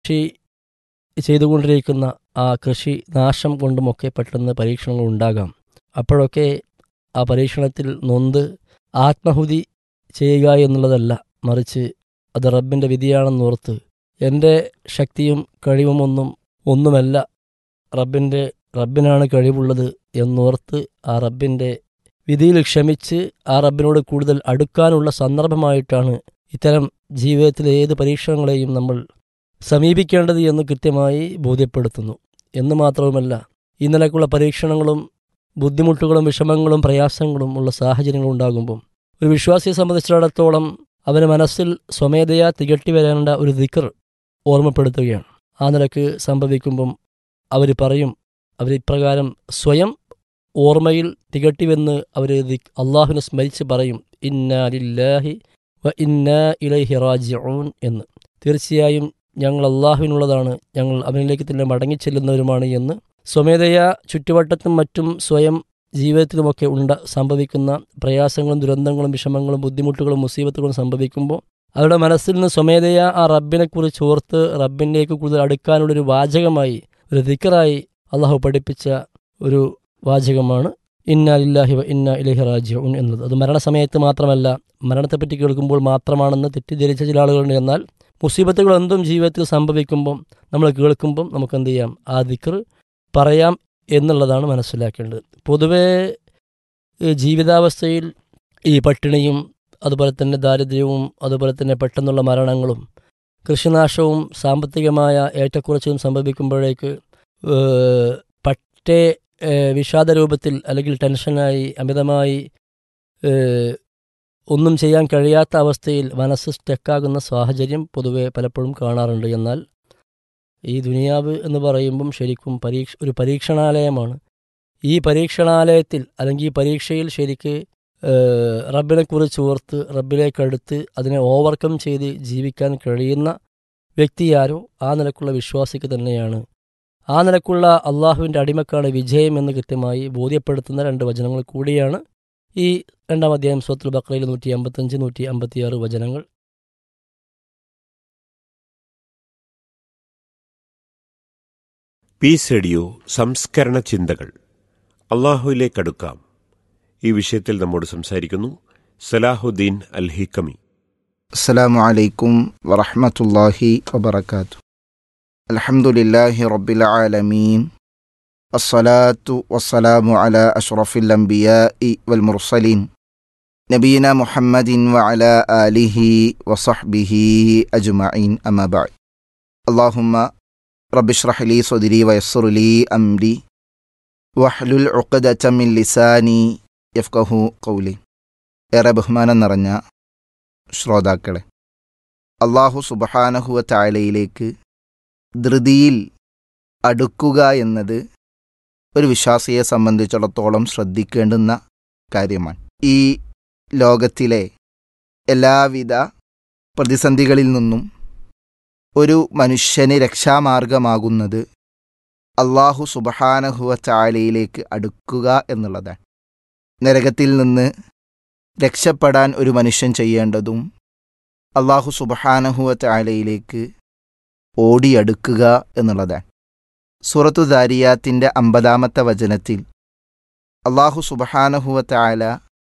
കൃഷി ചെയ്തുകൊണ്ടിരിക്കുന്ന ആ കൃഷി നാശം കൊണ്ടുമൊക്കെ പെട്ടെന്ന് പരീക്ഷണങ്ങൾ ഉണ്ടാകാം അപ്പോഴൊക്കെ ആ പരീക്ഷണത്തിൽ നൊന്ത് ആത്മഹുതി ചെയ്യുക എന്നുള്ളതല്ല മറിച്ച് അത് റബ്ബിൻ്റെ വിധിയാണെന്നോർത്ത് എൻ്റെ ശക്തിയും കഴിവുമൊന്നും ഒന്നുമല്ല റബ്ബിൻ്റെ റബ്ബിനാണ് കഴിവുള്ളത് എന്നോർത്ത് ആ റബ്ബിൻ്റെ വിധിയിൽ ക്ഷമിച്ച് ആ റബ്ബിനോട് കൂടുതൽ അടുക്കാനുള്ള സന്ദർഭമായിട്ടാണ് ഇത്തരം ജീവിതത്തിലെ ഏത് പരീക്ഷണങ്ങളെയും നമ്മൾ സമീപിക്കേണ്ടത് എന്ന് കൃത്യമായി ബോധ്യപ്പെടുത്തുന്നു എന്ന് മാത്രവുമല്ല ഈ നിലക്കുള്ള പരീക്ഷണങ്ങളും ബുദ്ധിമുട്ടുകളും വിഷമങ്ങളും പ്രയാസങ്ങളും ഉള്ള സാഹചര്യങ്ങൾ ഉണ്ടാകുമ്പം ഒരു വിശ്വാസിയെ സംബന്ധിച്ചിടത്തോളം അവന് മനസ്സിൽ സ്വമേധയാ തികട്ടി വരേണ്ട ഒരു ദിക്കർ ഓർമ്മപ്പെടുത്തുകയാണ് ആ നിലക്ക് സംഭവിക്കുമ്പം അവർ പറയും അവരിപ്രകാരം സ്വയം ഓർമ്മയിൽ തികട്ടിവെന്ന് അവർ അള്ളാഹുവിനെ സ്മരിച്ച് പറയും ഇന്നാ ലില്ലാഹി വ ഇന്നാ ഇലൈഹി റാജിഊൻ എന്ന് തീർച്ചയായും ഞങ്ങൾ അള്ളാഹുവിനുള്ളതാണ് ഞങ്ങൾ അവനിലേക്ക് തന്നെ മടങ്ങിച്ചെല്ലുന്നവരുമാണ് എന്ന് സ്വമേധയാ ചുറ്റുവട്ടത്തും മറ്റും സ്വയം ജീവിതത്തിലുമൊക്കെ ഉണ്ട സംഭവിക്കുന്ന പ്രയാസങ്ങളും ദുരന്തങ്ങളും വിഷമങ്ങളും ബുദ്ധിമുട്ടുകളും മുസീബത്തുകളും സംഭവിക്കുമ്പോൾ അവരുടെ മനസ്സിൽ നിന്ന് സ്വമേധയാ ആ റബ്ബിനെക്കുറിച്ച് ഓർത്ത് റബ്ബിലേക്ക് കൂടുതൽ അടുക്കാനുള്ളൊരു വാചകമായി ഒരു ദിക്കറായി അള്ളാഹു പഠിപ്പിച്ച ഒരു വാചകമാണ് ഇന്ന ഇല്ലാഹി വ ഇന്ന ഇലഹി റാജിഉൻ എന്നത് അത് മരണസമയത്ത് മാത്രമല്ല മരണത്തെപ്പറ്റി കേൾക്കുമ്പോൾ മാത്രമാണെന്ന് തെറ്റിദ്ധരിച്ച ചില ആളുകളുണ്ട് എന്നാൽ മുസീബത്തുകൾ എന്തും ജീവിതത്തിൽ സംഭവിക്കുമ്പം നമ്മൾ കേൾക്കുമ്പം നമുക്ക് എന്ത് ചെയ്യാം ആ ദിക്കർ പറയാം എന്നുള്ളതാണ് മനസ്സിലാക്കേണ്ടത് പൊതുവേ ജീവിതാവസ്ഥയിൽ ഈ പട്ടിണിയും അതുപോലെ തന്നെ ദാരിദ്ര്യവും അതുപോലെ തന്നെ പെട്ടെന്നുള്ള മരണങ്ങളും കൃഷിനാശവും സാമ്പത്തികമായ ഏറ്റക്കുറച്ചിലും സംഭവിക്കുമ്പോഴേക്ക് പറ്റേ വിഷാദ രൂപത്തിൽ അല്ലെങ്കിൽ ടെൻഷനായി അമിതമായി ഒന്നും ചെയ്യാൻ കഴിയാത്ത അവസ്ഥയിൽ മനസ്സ് സ്റ്റക്കാകുന്ന സാഹചര്യം പൊതുവെ പലപ്പോഴും കാണാറുണ്ട് എന്നാൽ ഈ ദുനിയാവ് എന്ന് പറയുമ്പം ശരിക്കും പരീക്ഷ ഒരു പരീക്ഷണാലയമാണ് ഈ പരീക്ഷണാലയത്തിൽ അല്ലെങ്കിൽ ഈ പരീക്ഷയിൽ ശരിക്ക് റബ്ബിനെക്കുറിച്ച് ഓർത്ത് റബ്ബിലേക്കടുത്ത് അതിനെ ഓവർകം ചെയ്ത് ജീവിക്കാൻ കഴിയുന്ന വ്യക്തിയാരോ ആ നിലക്കുള്ള വിശ്വാസിക്ക് തന്നെയാണ് ആ നിലക്കുള്ള അള്ളാഹുവിൻ്റെ അടിമക്കാണ് വിജയം എന്ന് കൃത്യമായി ബോധ്യപ്പെടുത്തുന്ന രണ്ട് വചനങ്ങൾ കൂടിയാണ് ഈ രണ്ടാം അധ്യായം സ്വത്തുൽ ബക്രയിൽ നൂറ്റി അമ്പത്തഞ്ച് നൂറ്റി അമ്പത്തിയാറ് വചനങ്ങൾ പീസ് റേഡിയോ സംസ്കരണ ചിന്തകൾ അള്ളാഹുവിലേക്കടുക്കാം ഈ വിഷയത്തിൽ നമ്മോട് സംസാരിക്കുന്നു സലാഹുദ്ദീൻ അൽ ഹിക്കമി السلام عليكم ورحمة الله وبركاته الحمد لله رب العالمين الصلاة والسلام على أشرف الأنبياء والمرسلين نبينا محمد وعلى آله وصحبه أجمعين أما بعد اللهم رب اشرح لي صدري ويسر لي أمري واحلل عقدة من لساني يفقه قولي ഏറെ ബഹുമാനം നിറഞ്ഞ ശ്രോതാക്കളെ അള്ളാഹു സുബഹാനഹുവ താഴയിലേക്ക് ധൃതിയിൽ അടുക്കുക എന്നത് ഒരു വിശ്വാസിയെ സംബന്ധിച്ചിടത്തോളം ശ്രദ്ധിക്കേണ്ടുന്ന കാര്യമാണ് ഈ ലോകത്തിലെ എല്ലാവിധ പ്രതിസന്ധികളിൽ നിന്നും ഒരു മനുഷ്യന് രക്ഷാമാർഗമാകുന്നത് അള്ളാഹു സുബഹാനഹുവ ചാലയിലേക്ക് അടുക്കുക എന്നുള്ളതാണ് നരകത്തിൽ നിന്ന് രക്ഷപ്പെടാൻ ഒരു മനുഷ്യൻ ചെയ്യേണ്ടതും അള്ളാഹു സുബഹാനഹുവ ചാലയിലേക്ക് ഓടിയടുക്കുക എന്നുള്ളതാണ് സൂറത്തു ദാരിയാത്തിൻ്റെ അമ്പതാമത്തെ വചനത്തിൽ അള്ളാഹു സുബഹാനഹുവ ചാല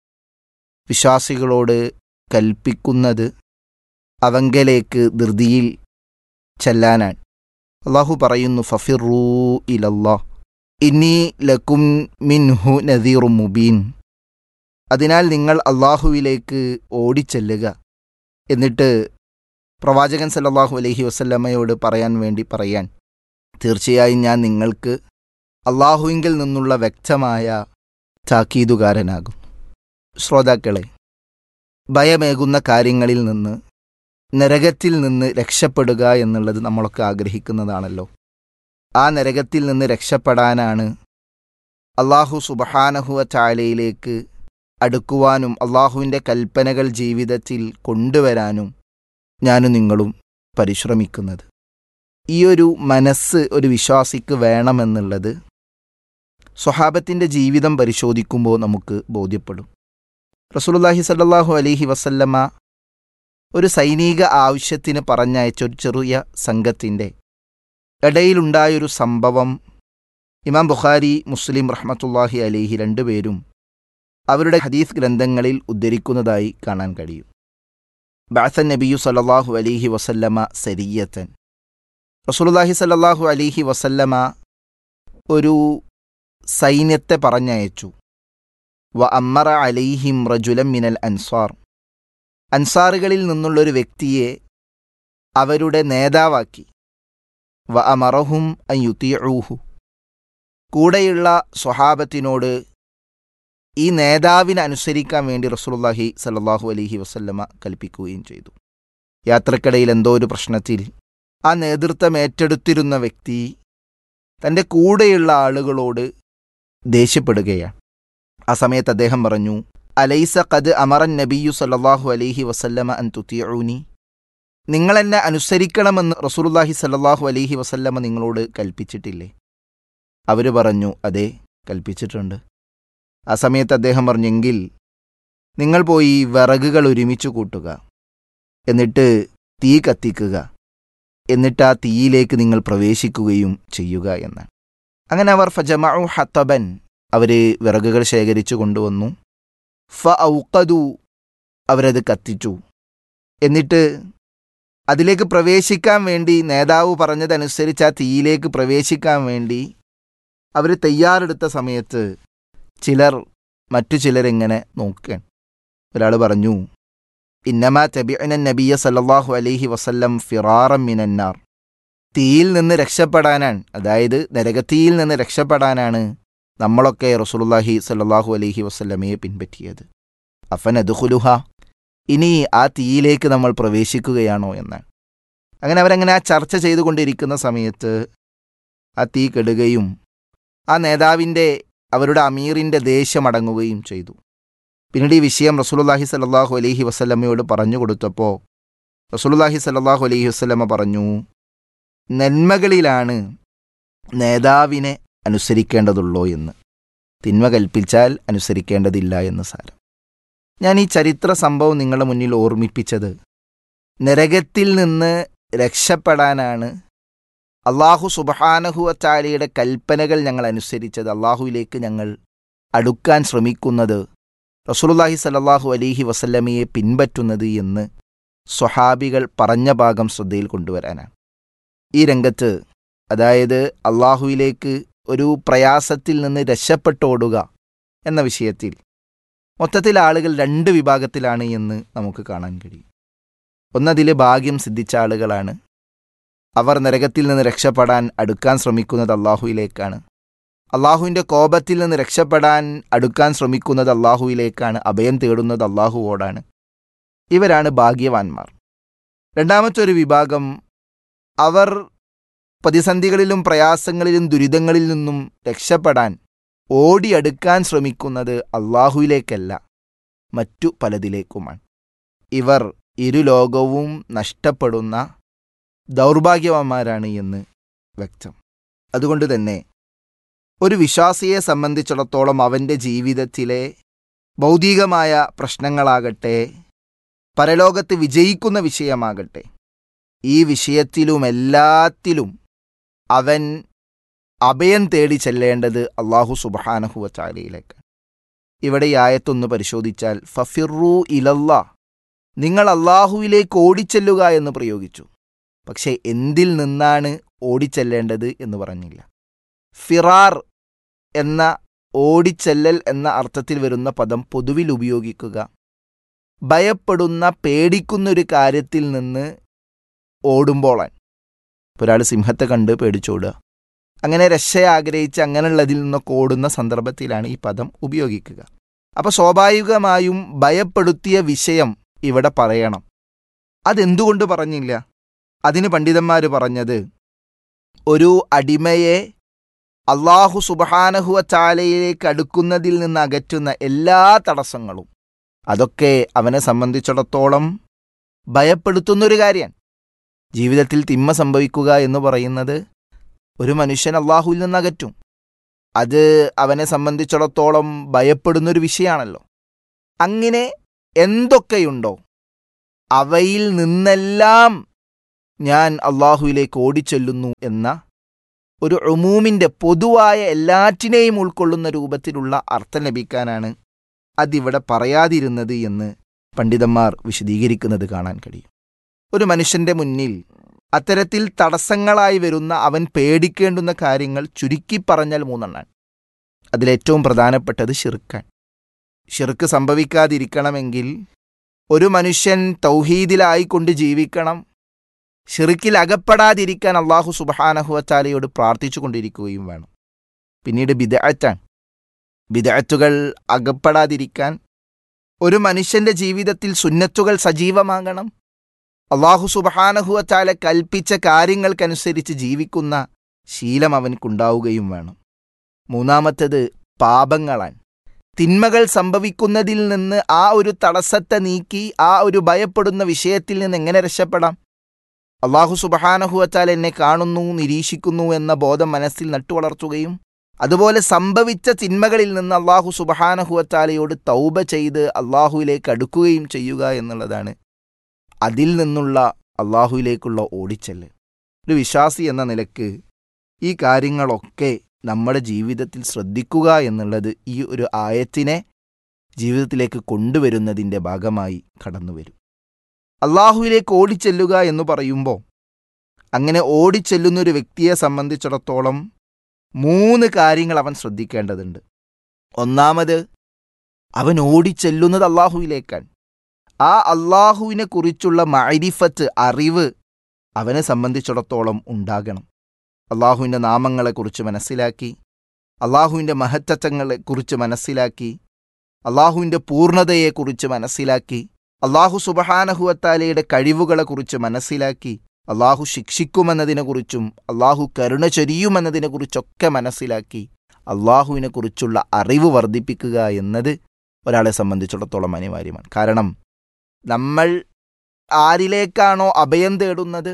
വിശ്വാസികളോട് കൽപ്പിക്കുന്നത് അവങ്കലേക്ക് ധൃതിയിൽ ചെല്ലാനാണ് അള്ളാഹു പറയുന്നു ഫഫിറൂ ഇലല്ലാ ഇനി ലക്കും മിൻഹു നദീറു മുബീൻ അതിനാൽ നിങ്ങൾ അള്ളാഹുവിലേക്ക് ഓടിച്ചെല്ലുക എന്നിട്ട് പ്രവാചകൻ സല്ലല്ലാഹു അലൈഹി വസല്ലമ്മയോട് പറയാൻ വേണ്ടി പറയാൻ തീർച്ചയായും ഞാൻ നിങ്ങൾക്ക് അള്ളാഹുവിങ്കിൽ നിന്നുള്ള വ്യക്തമായ താക്കീതുകാരനാകും ശ്രോതാക്കളെ ഭയമേകുന്ന കാര്യങ്ങളിൽ നിന്ന് നരകത്തിൽ നിന്ന് രക്ഷപ്പെടുക എന്നുള്ളത് നമ്മളൊക്കെ ആഗ്രഹിക്കുന്നതാണല്ലോ ആ നരകത്തിൽ നിന്ന് രക്ഷപ്പെടാനാണ് അള്ളാഹു സുബഹാനഹുവ ചാലയിലേക്ക് അടുക്കുവാനും അള്ളാഹുവിൻ്റെ കൽപ്പനകൾ ജീവിതത്തിൽ കൊണ്ടുവരാനും ഞാനും നിങ്ങളും പരിശ്രമിക്കുന്നത് ഈ ഒരു മനസ്സ് ഒരു വിശ്വാസിക്ക് വേണമെന്നുള്ളത് സ്വഹാബത്തിൻ്റെ ജീവിതം പരിശോധിക്കുമ്പോൾ നമുക്ക് ബോധ്യപ്പെടും റസൂലുള്ളാഹി സല്ലല്ലാഹു അലൈഹി വസല്ലമ ഒരു സൈനിക ആവശ്യത്തിന് പറഞ്ഞയച്ച ഒരു ചെറിയ സംഘത്തിൻ്റെ ഇടയിലുണ്ടായൊരു സംഭവം ഇമാം ബുഖാരി മുസ്ലിം റഹ്മത്തുല്ലാഹി അലിഹി രണ്ടുപേരും അവരുടെ ഹദീസ് ഗ്രന്ഥങ്ങളിൽ ഉദ്ധരിക്കുന്നതായി കാണാൻ കഴിയും ബാസൻ നബിയു സല്ലല്ലാഹു അലിഹി വസല്ലമ സരിയത്തൻ റസൂലുള്ളാഹി സല്ലല്ലാഹു അലിഹി വസല്ലമ ഒരു സൈന്യത്തെ പറഞ്ഞയച്ചു വ അമ്മറ അലൈഹിം റജുലം മിനൽ അൻസാർ അൻസാറുകളിൽ നിന്നുള്ളൊരു വ്യക്തിയെ അവരുടെ നേതാവാക്കി വ അമറഹും അയ്യുത്തിയൂഹു കൂടെയുള്ള സ്വഹാബത്തിനോട് ഈ നേതാവിനെ അനുസരിക്കാൻ വേണ്ടി റസൂലുള്ളാഹി സല്ലല്ലാഹു അലൈഹി വസല്ലമ കൽപ്പിക്കുകയും ചെയ്തു യാത്രക്കിടയിൽ എന്തോ ഒരു പ്രശ്നത്തിൽ ആ നേതൃത്വം ഏറ്റെടുത്തിരുന്ന വ്യക്തി തൻ്റെ കൂടെയുള്ള ആളുകളോട് ദേഷ്യപ്പെടുകയാണ് ആ സമയത്ത് അദ്ദേഹം പറഞ്ഞു അലൈസ ഖദ് അമറൻ നബിയു സല്ലല്ലാഹു അലൈഹി വസല്ലമ അൻ തുത്തിയൂനി നിങ്ങളെന്നെ അനുസരിക്കണമെന്ന് റസൂലുള്ളാഹി സല്ലല്ലാഹു അലൈഹി വസല്ലമ നിങ്ങളോട് കൽപ്പിച്ചിട്ടില്ലേ അവർ പറഞ്ഞു അതെ കൽപ്പിച്ചിട്ടുണ്ട് ആ സമയത്ത് അദ്ദേഹം പറഞ്ഞെങ്കിൽ നിങ്ങൾ പോയി വിറകുകൾ ഒരുമിച്ച് കൂട്ടുക എന്നിട്ട് തീ കത്തിക്കുക എന്നിട്ട് ആ തീയിലേക്ക് നിങ്ങൾ പ്രവേശിക്കുകയും ചെയ്യുക എന്നാണ് അങ്ങനെ അവർ ഫജമഉ ഹത്തബൻ അവർ വിറകുകൾ ശേഖരിച്ചു കൊണ്ടുവന്നു ഫ ഔക്കതു അവരത് കത്തിച്ചു എന്നിട്ട് അതിലേക്ക് പ്രവേശിക്കാൻ വേണ്ടി നേതാവ് പറഞ്ഞതനുസരിച്ച് ആ തീയിലേക്ക് പ്രവേശിക്കാൻ വേണ്ടി അവർ തയ്യാറെടുത്ത സമയത്ത് ചിലർ മറ്റു ചിലരിങ്ങനെ നോക്കുകയാണ് ഒരാൾ പറഞ്ഞു ഇന്നമാ തബിഅന നബിയ സല്ലല്ലാഹു അലൈഹി വസല്ലം ഫിറാറം മിനന്നാർ തീയിൽ നിന്ന് രക്ഷപ്പെടാനാണ് അതായത് നരകത്തീയിൽ നിന്ന് രക്ഷപ്പെടാനാണ് നമ്മളൊക്കെ റസൂലുള്ളാഹി സല്ലല്ലാഹു അലൈഹി വസല്ലമയെ പിൻപറ്റിയത് അഫൻ അദ്ഖുലുഹ ഇനി ആ തീയിലേക്ക് നമ്മൾ പ്രവേശിക്കുകയാണോ എന്നാണ് അങ്ങനെ അവരങ്ങനെ ആ ചർച്ച ചെയ്തുകൊണ്ടിരിക്കുന്ന സമയത്ത് ആ തീ കെടുകയും ആ നേതാവിൻ്റെ അവരുടെ അമീറിൻ്റെ ദേഷ്യമടങ്ങുകയും ചെയ്തു പിന്നീട് ഈ വിഷയം റസൂലുള്ളാഹി സല്ലല്ലാഹു അലൈഹി വസല്ലമയോട് പറഞ്ഞു കൊടുത്തപ്പോൾ റസൂലുള്ളാഹി സല്ലല്ലാഹു അലൈഹി വസല്ലമ പറഞ്ഞു നന്മകളിലാണ് നേതാവിനെ അനുസരിക്കേണ്ടതുള്ളൂ എന്ന് തിന്മ കൽപ്പിച്ചാൽ അനുസരിക്കേണ്ടതില്ല എന്ന് സാരം ഞാൻ ഈ ചരിത്ര സംഭവം നിങ്ങളുടെ മുന്നിൽ ഓർമ്മിപ്പിച്ചത് നരകത്തിൽ നിന്ന് രക്ഷപ്പെടാനാണ് അള്ളാഹു സുബഹാനഹുവച്ചാലിയുടെ കൽപ്പനകൾ ഞങ്ങൾ അനുസരിച്ചത് അള്ളാഹുവിലേക്ക് ഞങ്ങൾ അടുക്കാൻ ശ്രമിക്കുന്നത് റസൂലുള്ളാഹി സല്ലല്ലാഹു അലൈഹി വസല്ലമയെ പിൻപറ്റുന്നത് എന്ന് സ്വഹാബികൾ പറഞ്ഞ ഭാഗം ശ്രദ്ധയിൽ കൊണ്ടുവരാനാണ് ഈ രംഗത്ത് അതായത് അള്ളാഹുവിലേക്ക് ഒരു പ്രയാസത്തിൽ നിന്ന് രക്ഷപ്പെട്ടോടുക എന്ന വിഷയത്തിൽ മൊത്തത്തിൽ ആളുകൾ രണ്ട് വിഭാഗത്തിലാണ് എന്ന് നമുക്ക് കാണാൻ കഴിയും ഒന്നതിൽ ഭാഗ്യം സിദ്ധിച്ച ആളുകളാണ് അവർ നരകത്തിൽ നിന്ന് രക്ഷപ്പെടാൻ അടുക്കാൻ ശ്രമിക്കുന്നത് അള്ളാഹുവിലേക്കാണ് അള്ളാഹുവിൻ്റെ കോപത്തിൽ നിന്ന് രക്ഷപ്പെടാൻ അടുക്കാൻ ശ്രമിക്കുന്നത് അള്ളാഹുവിലേക്കാണ് അഭയം തേടുന്നത് അള്ളാഹുവോടാണ് ഇവരാണ് ഭാഗ്യവാന്മാർ രണ്ടാമത്തെ ഒരു വിഭാഗം അവർ പ്രതിസന്ധികളിലും പ്രയാസങ്ങളിലും ദുരിതങ്ങളിൽ നിന്നും രക്ഷപ്പെടാൻ ഓടിയടുക്കാൻ ശ്രമിക്കുന്നത് അള്ളാഹുവിലേക്കല്ല മറ്റു പലതിലേക്കുമാണ് ഇവർ ഇരുലോകവും നഷ്ടപ്പെടുന്ന ദൗർഭാഗ്യവാന്മാരാണ് എന്ന് വ്യക്തം അതുകൊണ്ട് തന്നെ ഒരു വിശ്വാസിയെ സംബന്ധിച്ചിടത്തോളം അവൻ്റെ ജീവിതത്തിലെ ഭൗതികമായ പ്രശ്നങ്ങളാകട്ടെ പരലോകത്ത് വിജയിക്കുന്ന വിഷയമാകട്ടെ ഈ വിഷയത്തിലുമെല്ലാത്തിലും അവൻ അഭയം തേടി ചെല്ലേണ്ടത് അള്ളാഹു സുബഹാനഹുവ ചാലയിലേക്കാണ് ഇവിടെ ഈ ആയത്തൊന്ന് പരിശോധിച്ചാൽ ഫഫിറു ഇലല്ലാ നിങ്ങൾ അള്ളാഹുവിലേക്ക് ഓടിച്ചെല്ലുക എന്ന് പ്രയോഗിച്ചു പക്ഷേ എന്തിൽ നിന്നാണ് ഓടിച്ചെല്ലേണ്ടത് എന്ന് പറഞ്ഞില്ല ഫിറാർ എന്ന ഓടിച്ചെല്ലൽ എന്ന അർത്ഥത്തിൽ വരുന്ന പദം പൊതുവിൽ ഉപയോഗിക്കുക ഭയപ്പെടുന്ന പേടിക്കുന്ന ഒരു കാര്യത്തിൽ നിന്ന് ഓടുമ്പോളാൻ ഒരാൾ സിംഹത്തെ കണ്ട് പേടിച്ചോടുക അങ്ങനെ രക്ഷ ആഗ്രഹിച്ച് അങ്ങനെയുള്ളതിൽ നിന്നൊക്കെ ഓടുന്ന സന്ദർഭത്തിലാണ് ഈ പദം ഉപയോഗിക്കുക അപ്പോൾ സ്വാഭാവികമായും ഭയപ്പെടുത്തിയ വിഷയം ഇവിടെ പറയണം അതെന്തുകൊണ്ട് പറഞ്ഞില്ല അതിന് പണ്ഡിതന്മാർ പറഞ്ഞത് ഒരു അടിമയെ അള്ളാഹു സുബഹാനഹുവ ചാലയിലേക്ക് അടുക്കുന്നതിൽ നിന്ന് അകറ്റുന്ന എല്ലാ തടസ്സങ്ങളും അതൊക്കെ അവനെ സംബന്ധിച്ചിടത്തോളം ഭയപ്പെടുത്തുന്നൊരു കാര്യമാണ് ജീവിതത്തിൽ തിന്മ സംഭവിക്കുക എന്ന് പറയുന്നത് ഒരു മനുഷ്യൻ അള്ളാഹുവിൽ നിന്ന് അകറ്റും അത് അവനെ സംബന്ധിച്ചിടത്തോളം ഭയപ്പെടുന്നൊരു വിഷയമാണല്ലോ അങ്ങനെ എന്തൊക്കെയുണ്ടോ അവയിൽ നിന്നെല്ലാം ഞാൻ അള്ളാഹുവിലേക്ക് ഓടിച്ചെല്ലുന്നു എന്ന ഒരു ഉമൂമിൻ്റെ പൊതുവായ എല്ലാറ്റിനെയും ഉൾക്കൊള്ളുന്ന രൂപത്തിലുള്ള അർത്ഥം ലഭിക്കാനാണ് അതിവിടെ പറയാതിരുന്നത് എന്ന് പണ്ഡിതന്മാർ വിശദീകരിക്കുന്നത് കാണാൻ കഴിയും ഒരു മനുഷ്യന്റെ മുന്നിൽ അത്തരത്തിൽ തടസ്സങ്ങളായി വരുന്ന അവൻ പേടിക്കേണ്ടുന്ന കാര്യങ്ങൾ ചുരുക്കി പറഞ്ഞാൽ മൂന്നെണ്ണാണ് അതിലേറ്റവും പ്രധാനപ്പെട്ടത് ഷിർക്കാൻ ഷിർക്ക് സംഭവിക്കാതിരിക്കണമെങ്കിൽ ഒരു മനുഷ്യൻ തൗഹീദിലായിക്കൊണ്ട് ജീവിക്കണം ഷിർക്കിൽ അകപ്പെടാതിരിക്കാൻ അള്ളാഹു സുബഹാനഹുവച്ചാലയോട് പ്രാർത്ഥിച്ചു കൊണ്ടിരിക്കുകയും വേണം പിന്നീട് ബിദഅറ്റാണ് ബിദഅത്തുകൾ അകപ്പെടാതിരിക്കാൻ ഒരു മനുഷ്യന്റെ ജീവിതത്തിൽ സുന്നത്തുകൾ സജീവമാകണം അള്ളാഹു സുബഹാനഹുവച്ചാല കൽപ്പിച്ച കാര്യങ്ങൾക്കനുസരിച്ച് ജീവിക്കുന്ന ശീലം അവൻക്കുണ്ടാവുകയും വേണം മൂന്നാമത്തേത് പാപങ്ങളാണ് തിന്മകൾ സംഭവിക്കുന്നതിൽ നിന്ന് ആ ഒരു തടസ്സത്തെ നീക്കി ആ ഒരു ഭയപ്പെടുന്ന വിഷയത്തിൽ നിന്ന് എങ്ങനെ രക്ഷപ്പെടാം അള്ളാഹു സുബഹാനഹുവച്ചാൽ എന്നെ കാണുന്നു നിരീക്ഷിക്കുന്നു എന്ന ബോധം മനസ്സിൽ നട്ടുവളർത്തുകയും അതുപോലെ സംഭവിച്ച തിന്മകളിൽ നിന്ന് അള്ളാഹു സുബഹാനഹുവച്ചാലയോട് തൗബ ചെയ്ത് അള്ളാഹുവിലേക്ക് അടുക്കുകയും ചെയ്യുക എന്നുള്ളതാണ് അതിൽ നിന്നുള്ള അള്ളാഹുവിലേക്കുള്ള ഓടിച്ചെല്ല് ഒരു വിശ്വാസി എന്ന നിലക്ക് ഈ കാര്യങ്ങളൊക്കെ നമ്മുടെ ജീവിതത്തിൽ ശ്രദ്ധിക്കുക എന്നുള്ളത് ഈ ഒരു ആയത്തിനെ ജീവിതത്തിലേക്ക് കൊണ്ടുവരുന്നതിൻ്റെ ഭാഗമായി കടന്നുവരും അള്ളാഹുവിലേക്ക് ഓടിച്ചെല്ലുക എന്ന് പറയുമ്പോൾ അങ്ങനെ ഓടിച്ചെല്ലുന്ന ഒരു വ്യക്തിയെ സംബന്ധിച്ചിടത്തോളം മൂന്ന് കാര്യങ്ങൾ അവൻ ശ്രദ്ധിക്കേണ്ടതുണ്ട് ഒന്നാമത് അവൻ ഓടിച്ചെല്ലുന്നത് അള്ളാഹുവിലേക്കാണ് ആ അള്ളാഹുവിനെ കുറിച്ചുള്ള മൈരിഫത്ത് അറിവ് അവനെ സംബന്ധിച്ചിടത്തോളം ഉണ്ടാകണം അള്ളാഹുവിൻ്റെ നാമങ്ങളെക്കുറിച്ച് മനസ്സിലാക്കി അള്ളാഹുവിൻ്റെ മഹത്വങ്ങളെക്കുറിച്ച് മനസ്സിലാക്കി അള്ളാഹുവിൻ്റെ പൂർണ്ണതയെക്കുറിച്ച് മനസ്സിലാക്കി അള്ളാഹു സുബഹാനഹുവത്താലയുടെ കഴിവുകളെക്കുറിച്ച് മനസ്സിലാക്കി അള്ളാഹു ശിക്ഷിക്കുമെന്നതിനെക്കുറിച്ചും അള്ളാഹു കരുണ ചൊരിയുമെന്നതിനെക്കുറിച്ചൊക്കെ മനസ്സിലാക്കി അള്ളാഹുവിനെക്കുറിച്ചുള്ള അറിവ് വർദ്ധിപ്പിക്കുക എന്നത് ഒരാളെ സംബന്ധിച്ചിടത്തോളം അനിവാര്യമാണ് കാരണം നമ്മൾ ആരിലേക്കാണോ അഭയം തേടുന്നത്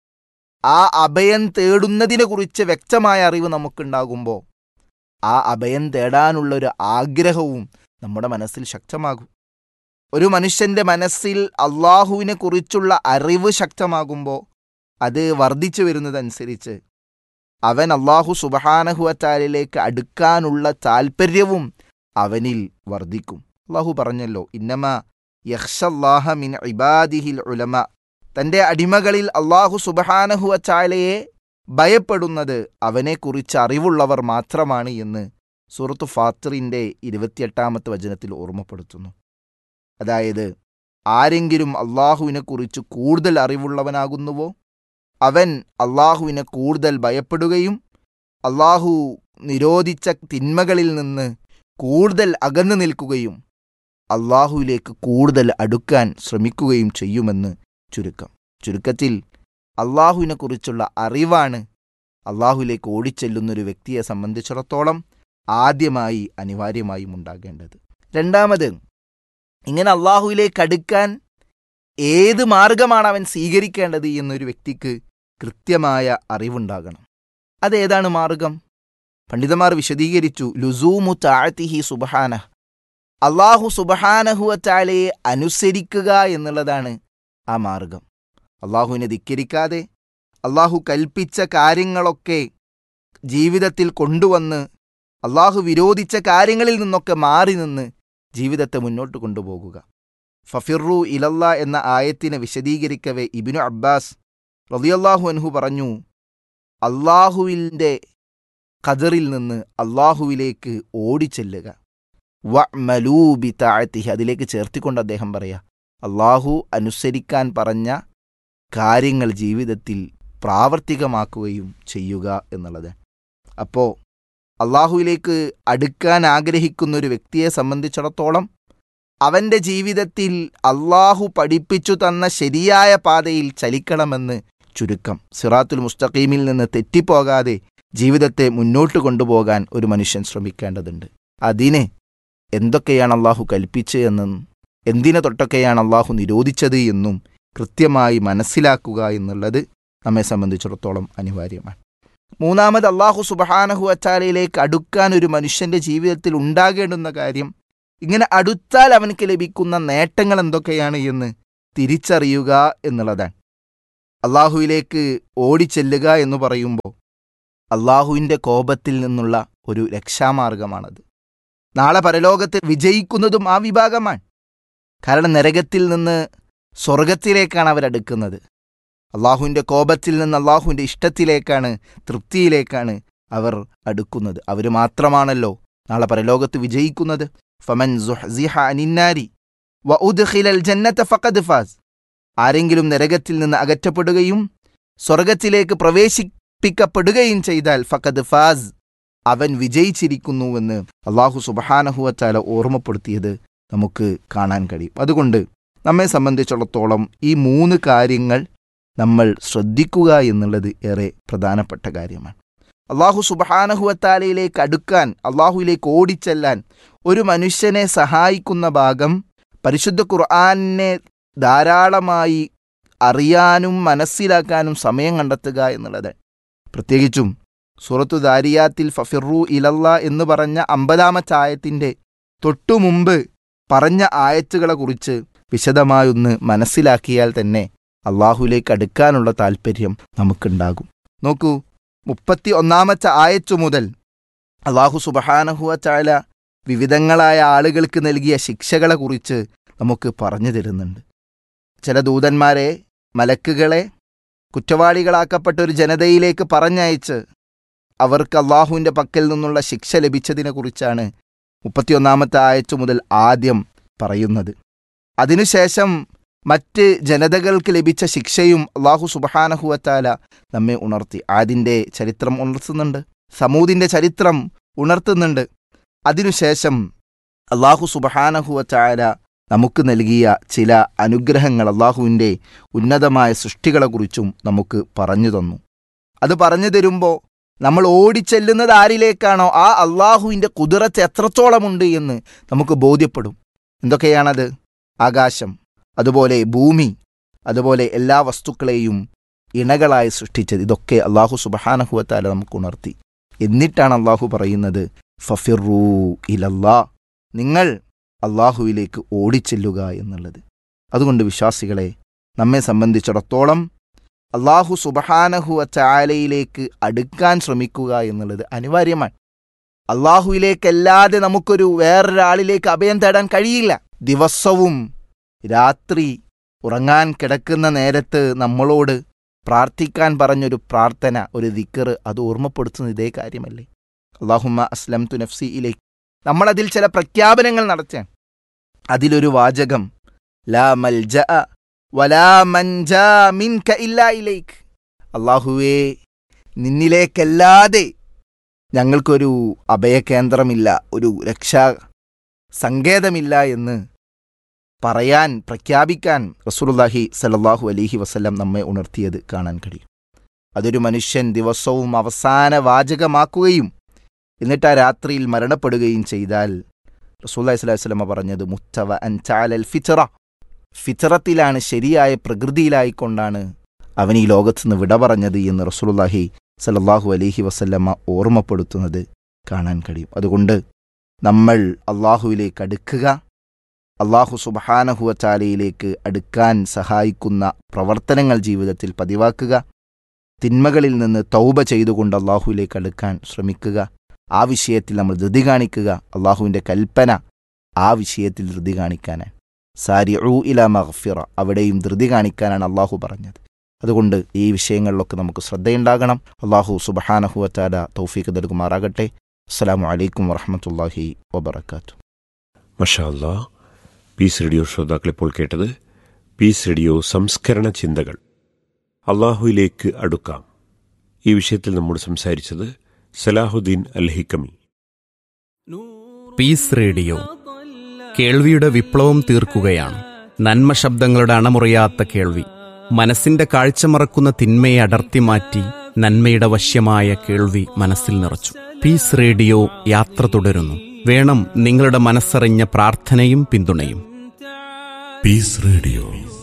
ആ അഭയം തേടുന്നതിനെക്കുറിച്ച് വ്യക്തമായ അറിവ് നമുക്കുണ്ടാകുമ്പോൾ ആ അഭയം തേടാനുള്ള ഒരു ആഗ്രഹവും നമ്മുടെ മനസ്സിൽ ശക്തമാകും ഒരു മനുഷ്യന്റെ മനസ്സിൽ അള്ളാഹുവിനെ കുറിച്ചുള്ള അറിവ് ശക്തമാകുമ്പോൾ അത് വർദ്ധിച്ചു വരുന്നതനുസരിച്ച് അവൻ അള്ളാഹു സുബഹാനഹുവറ്റാലിലേക്ക് അടുക്കാനുള്ള താൽപ്പര്യവും അവനിൽ വർദ്ധിക്കും അള്ളാഹു പറഞ്ഞല്ലോ ഇന്നമ യഹ്ഷല്ലാഹ മിൻ ഇബാദിഹിൽ ഉലമ തന്റെ അടിമകളിൽ അള്ളാഹു സുബഹാനഹുവച്ചാലയെ ഭയപ്പെടുന്നത് അവനെക്കുറിച്ച് അറിവുള്ളവർ മാത്രമാണ് എന്ന് സൂറത്ത് ഫാത്തറിന്റെ ഇരുപത്തിയെട്ടാമത്തെ വചനത്തിൽ ഓർമ്മപ്പെടുത്തുന്നു അതായത് ആരെങ്കിലും അള്ളാഹുവിനെക്കുറിച്ച് കൂടുതൽ അറിവുള്ളവനാകുന്നുവോ അവൻ അള്ളാഹുവിനെ കൂടുതൽ ഭയപ്പെടുകയും അള്ളാഹു നിരോധിച്ച തിന്മകളിൽ നിന്ന് കൂടുതൽ അകന്നു നിൽക്കുകയും അള്ളാഹുവിലേക്ക് കൂടുതൽ അടുക്കാൻ ശ്രമിക്കുകയും ചെയ്യുമെന്ന് ചുരുക്കം ചുരുക്കത്തിൽ അള്ളാഹുവിനെക്കുറിച്ചുള്ള അറിവാണ് അള്ളാഹുവിലേക്ക് ഓടിച്ചെല്ലുന്നൊരു വ്യക്തിയെ സംബന്ധിച്ചിടത്തോളം ആദ്യമായി അനിവാര്യമായും ഉണ്ടാകേണ്ടത് രണ്ടാമത് ഇങ്ങനെ അള്ളാഹുവിലേക്ക് അടുക്കാൻ ഏത് മാർഗമാണ് അവൻ സ്വീകരിക്കേണ്ടത് എന്നൊരു വ്യക്തിക്ക് കൃത്യമായ അറിവുണ്ടാകണം അതേതാണ് മാർഗം പണ്ഡിതന്മാർ വിശദീകരിച്ചു ലുസൂമു താഴ്ത്തിഹി സുബഹാന അള്ളാഹു സുബഹാനഹുവറ്റാലയെ അനുസരിക്കുക എന്നുള്ളതാണ് ആ മാർഗം അള്ളാഹുവിനെ ധിക്കരിക്കാതെ അള്ളാഹു കൽപ്പിച്ച കാര്യങ്ങളൊക്കെ ജീവിതത്തിൽ കൊണ്ടുവന്ന് അള്ളാഹു വിരോധിച്ച കാര്യങ്ങളിൽ നിന്നൊക്കെ മാറി നിന്ന് ജീവിതത്തെ മുന്നോട്ട് കൊണ്ടുപോകുക ഫഫിറു ഇലല്ല എന്ന ആയത്തിനെ വിശദീകരിക്കവെ ഇബിനു അബ്ബാസ് റളിയല്ലാഹു അൻഹു പറഞ്ഞു അള്ളാഹുവിൻ്റെ ഖദറിൽ നിന്ന് അള്ളാഹുവിലേക്ക് ഓടിച്ചെല്ലുക വ മലൂബി താഴ്ത്തിഹി അതിലേക്ക് ചേർത്തിക്കൊണ്ട് അദ്ദേഹം പറയാ അള്ളാഹു അനുസരിക്കാൻ പറഞ്ഞ കാര്യങ്ങൾ ജീവിതത്തിൽ പ്രാവർത്തികമാക്കുകയും ചെയ്യുക എന്നുള്ളത് അപ്പോൾ അള്ളാഹുവിലേക്ക് അടുക്കാൻ ആഗ്രഹിക്കുന്ന ഒരു വ്യക്തിയെ സംബന്ധിച്ചിടത്തോളം അവൻ്റെ ജീവിതത്തിൽ അള്ളാഹു പഠിപ്പിച്ചു തന്ന ശരിയായ പാതയിൽ ചലിക്കണമെന്ന് ചുരുക്കം സിറാത്തുൽ മുസ്തഖീമിൽ നിന്ന് തെറ്റിപ്പോകാതെ ജീവിതത്തെ മുന്നോട്ട് കൊണ്ടുപോകാൻ ഒരു മനുഷ്യൻ ശ്രമിക്കേണ്ടതുണ്ട് അതിന് എന്തൊക്കെയാണ് അള്ളാഹു കൽപ്പിച്ച് എന്നും എന്തിനെ തൊട്ടൊക്കെയാണ് അള്ളാഹു നിരോധിച്ചത് എന്നും കൃത്യമായി മനസ്സിലാക്കുക എന്നുള്ളത് നമ്മെ സംബന്ധിച്ചിടത്തോളം അനിവാര്യമാണ് മൂന്നാമത് അള്ളാഹു സുബഹാനഹു അച്ചാലയിലേക്ക് അടുക്കാൻ ഒരു മനുഷ്യന്റെ ജീവിതത്തിൽ ഉണ്ടാകേണ്ടുന്ന കാര്യം ഇങ്ങനെ അടുത്താൽ അവനക്ക് ലഭിക്കുന്ന നേട്ടങ്ങൾ എന്തൊക്കെയാണ് എന്ന് തിരിച്ചറിയുക എന്നുള്ളതാണ് അള്ളാഹുവിലേക്ക് ഓടിച്ചെല്ലുക എന്ന് പറയുമ്പോൾ അള്ളാഹുവിൻ്റെ കോപത്തിൽ നിന്നുള്ള ഒരു രക്ഷാമാർഗമാണത് നാളെ പരലോകത്ത് വിജയിക്കുന്നതും ആ വിഭാഗമാണ് കാരണം നരകത്തിൽ നിന്ന് സ്വർഗത്തിലേക്കാണ് അവരടുക്കുന്നത് അള്ളാഹുവിൻ്റെ കോപത്തിൽ നിന്ന് അള്ളാഹുവിൻ്റെ ഇഷ്ടത്തിലേക്കാണ് തൃപ്തിയിലേക്കാണ് അവർ അടുക്കുന്നത് അവർ മാത്രമാണല്ലോ നാളെ പരലോകത്ത് വിജയിക്കുന്നത് ഫമൻ സുഹ്സിഹ അനിന്നാരി വ ഉദ്ഖിലൽ ജന്നത ഫഖദ് ഫാസ് ആരെങ്കിലും നരകത്തിൽ നിന്ന് അകറ്റപ്പെടുകയും സ്വർഗത്തിലേക്ക് പ്രവേശിപ്പിക്കപ്പെടുകയും ചെയ്താൽ ഫഖദ് ഫാസ് അവൻ വിജയിച്ചിരിക്കുന്നുവെന്ന് അള്ളാഹു സുബഹാനഹുവച്ചാല ഓർമ്മപ്പെടുത്തിയത് നമുക്ക് കാണാൻ കഴിയും അതുകൊണ്ട് നമ്മെ സംബന്ധിച്ചിടത്തോളം ഈ മൂന്ന് കാര്യങ്ങൾ നമ്മൾ ശ്രദ്ധിക്കുക എന്നുള്ളത് ഏറെ പ്രധാനപ്പെട്ട കാര്യമാണ് അള്ളാഹു സുബഹാനഹുവത്താലയിലേക്ക് അടുക്കാൻ അള്ളാഹുവിലേക്ക് ഓടിച്ചെല്ലാൻ ഒരു മനുഷ്യനെ സഹായിക്കുന്ന ഭാഗം പരിശുദ്ധ ഖുർആാനിനെ ധാരാളമായി അറിയാനും മനസ്സിലാക്കാനും സമയം കണ്ടെത്തുക എന്നുള്ളത് പ്രത്യേകിച്ചും സൂറത്തു ദാരിയാത്തിൽ ഫഫിറു ഇലല്ല എന്ന് പറഞ്ഞ അമ്പതാമത്തെ ആയത്തിൻ്റെ തൊട്ടുമുമ്പ് പറഞ്ഞ ആയത്തുകളെക്കുറിച്ച് വിശദമായൊന്ന് മനസ്സിലാക്കിയാൽ തന്നെ അള്ളാഹുലേക്ക് അടുക്കാനുള്ള താല്പര്യം നമുക്കുണ്ടാകും നോക്കൂ മുപ്പത്തി ഒന്നാമത്തെ ആയച്ചു മുതൽ അള്ളാഹു സുബഹാനഹുവ ചാല വിവിധങ്ങളായ ആളുകൾക്ക് നൽകിയ ശിക്ഷകളെക്കുറിച്ച് നമുക്ക് പറഞ്ഞു തരുന്നുണ്ട് ചില ദൂതന്മാരെ മലക്കുകളെ കുറ്റവാളികളാക്കപ്പെട്ട ഒരു ജനതയിലേക്ക് പറഞ്ഞയച്ച് അവർക്ക് അള്ളാഹുവിൻ്റെ പക്കൽ നിന്നുള്ള ശിക്ഷ ലഭിച്ചതിനെക്കുറിച്ചാണ് മുപ്പത്തിയൊന്നാമത്തെ ആഴ്ച മുതൽ ആദ്യം പറയുന്നത് അതിനുശേഷം മറ്റ് ജനതകൾക്ക് ലഭിച്ച ശിക്ഷയും അള്ളാഹു സുബഹാനഹുവത്താല നമ്മെ ഉണർത്തി ആദിൻ്റെ ചരിത്രം ഉണർത്തുന്നുണ്ട് സമൂതിൻ്റെ ചരിത്രം ഉണർത്തുന്നുണ്ട് അതിനുശേഷം അള്ളാഹു സുബഹാനഹുവത്താല നമുക്ക് നൽകിയ ചില അനുഗ്രഹങ്ങൾ അള്ളാഹുവിൻ്റെ ഉന്നതമായ സൃഷ്ടികളെക്കുറിച്ചും നമുക്ക് പറഞ്ഞു തന്നു അത് പറഞ്ഞു തരുമ്പോൾ നമ്മൾ ഓടിച്ചെല്ലുന്നത് ആരിലേക്കാണോ ആ അള്ളാഹുവിൻ്റെ കുതിരത്ത് എത്രത്തോളമുണ്ട് എന്ന് നമുക്ക് ബോധ്യപ്പെടും എന്തൊക്കെയാണത് ആകാശം അതുപോലെ ഭൂമി അതുപോലെ എല്ലാ വസ്തുക്കളെയും ഇണകളായി സൃഷ്ടിച്ചത് ഇതൊക്കെ അള്ളാഹു സുബഹാനഹുവത്താല നമുക്ക് ഉണർത്തി എന്നിട്ടാണ് അള്ളാഹു പറയുന്നത് ഫഫിറൂ ഇലല്ലാ നിങ്ങൾ അള്ളാഹുവിലേക്ക് ഓടിച്ചെല്ലുക എന്നുള്ളത് അതുകൊണ്ട് വിശ്വാസികളെ നമ്മെ സംബന്ധിച്ചിടത്തോളം അള്ളാഹു സുബഹാനഹുവ ചാലയിലേക്ക് അടുക്കാൻ ശ്രമിക്കുക എന്നുള്ളത് അനിവാര്യമാണ് അള്ളാഹുവിലേക്കല്ലാതെ നമുക്കൊരു വേറൊരാളിലേക്ക് അഭയം തേടാൻ കഴിയില്ല ദിവസവും രാത്രി ഉറങ്ങാൻ കിടക്കുന്ന നേരത്ത് നമ്മളോട് പ്രാർത്ഥിക്കാൻ പറഞ്ഞൊരു പ്രാർത്ഥന ഒരു ദിക്കറ് അത് ഓർമ്മപ്പെടുത്തുന്ന ഇതേ കാര്യമല്ലേ അള്ളാഹുമ്മ അസ്ലം തു നഫ്സി ഇലേക്ക് നമ്മളതിൽ ചില പ്രഖ്യാപനങ്ങൾ നടത്താൻ അതിലൊരു വാചകം ലാ മൽജ വലാ മൻജാ മിൻക ഇല്ലാ ഇലൈക്ക് അള്ളാഹുവേ നിന്നിലേക്കല്ലാതെ ഞങ്ങൾക്കൊരു അഭയകേന്ദ്രമില്ല ഒരു രക്ഷാ സങ്കേതമില്ല എന്ന് പറയാൻ പ്രഖ്യാപിക്കാൻ റസൂലുള്ളാഹി സല്ലല്ലാഹു അലൈഹി വസല്ലം നമ്മെ ഉണർത്തിയത് കാണാൻ കഴിയും അതൊരു മനുഷ്യൻ ദിവസവും അവസാന വാചകമാക്കുകയും എന്നിട്ട് ആ രാത്രിയിൽ മരണപ്പെടുകയും ചെയ്താൽ റസൂല്ലാഹി സ്വലാഹു വസ്ലമ പറഞ്ഞത് മുത്തവ അൻ ചാലൽ ഫിത്തറ ഫിത്തറത്തിലാണ് ശരിയായ പ്രകൃതിയിലായിക്കൊണ്ടാണ് അവൻ ഈ ലോകത്തുനിന്ന് വിട പറഞ്ഞത് എന്ന് റസൂലുള്ളാഹി സല്ലല്ലാഹു അലൈഹി വസല്ലമ്മ ഓർമ്മപ്പെടുത്തുന്നത് കാണാൻ കഴിയും അതുകൊണ്ട് നമ്മൾ അള്ളാഹുവിലേക്ക് അടുക്കുക അള്ളാഹു സുബഹാനഹുവ ചാലയിലേക്ക് അടുക്കാൻ സഹായിക്കുന്ന പ്രവർത്തനങ്ങൾ ജീവിതത്തിൽ പതിവാക്കുക തിന്മകളിൽ നിന്ന് തൗബ ചെയ്തുകൊണ്ട് അള്ളാഹുവിലേക്ക് അടുക്കാൻ ശ്രമിക്കുക ആ വിഷയത്തിൽ നമ്മൾ ധൃതി കാണിക്കുക അള്ളാഹുവിൻ്റെ കൽപ്പന ആ വിഷയത്തിൽ ധൃതി കാണിക്കാനാണ് സാരി ഊ ഇല മഹ്ഫിറ അവിടെയും ധൃതി കാണിക്കാനാണ് അള്ളാഹു പറഞ്ഞത് അതുകൊണ്ട് ഈ വിഷയങ്ങളിലൊക്കെ നമുക്ക് ശ്രദ്ധയുണ്ടാകണം അള്ളാഹു സുബഹാനഹുവറ്റാല തൗഫീഖ് നൽകുമാറാകട്ടെ അസ്സലാമു അലൈക്കും വറഹമത്തല്ലാഹി വബർക്കാത്തു മഷാ അല്ലാ പീസ് റേഡിയോ ശ്രോതാക്കൾ ഇപ്പോൾ കേട്ടത് പീസ് റേഡിയോ സംസ്കരണ ചിന്തകൾ അള്ളാഹുയിലേക്ക് അടുക്കാം ഈ വിഷയത്തിൽ നമ്മോട് സംസാരിച്ചത് സലാഹുദ്ദീൻ അൽ ഹിക്കമി പീസ് റേഡിയോ കേൾവിയുടെ വിപ്ലവം തീർക്കുകയാണ് നന്മ ശബ്ദങ്ങളുടെ അണമുറിയാത്ത കേൾവി മനസ്സിന്റെ കാഴ്ച മറക്കുന്ന തിന്മയെ അടർത്തി മാറ്റി നന്മയുടെ വശ്യമായ കേൾവി മനസ്സിൽ നിറച്ചു പീസ് റേഡിയോ യാത്ര തുടരുന്നു വേണം നിങ്ങളുടെ മനസ്സറിഞ്ഞ പ്രാർത്ഥനയും പിന്തുണയും Peace Radio.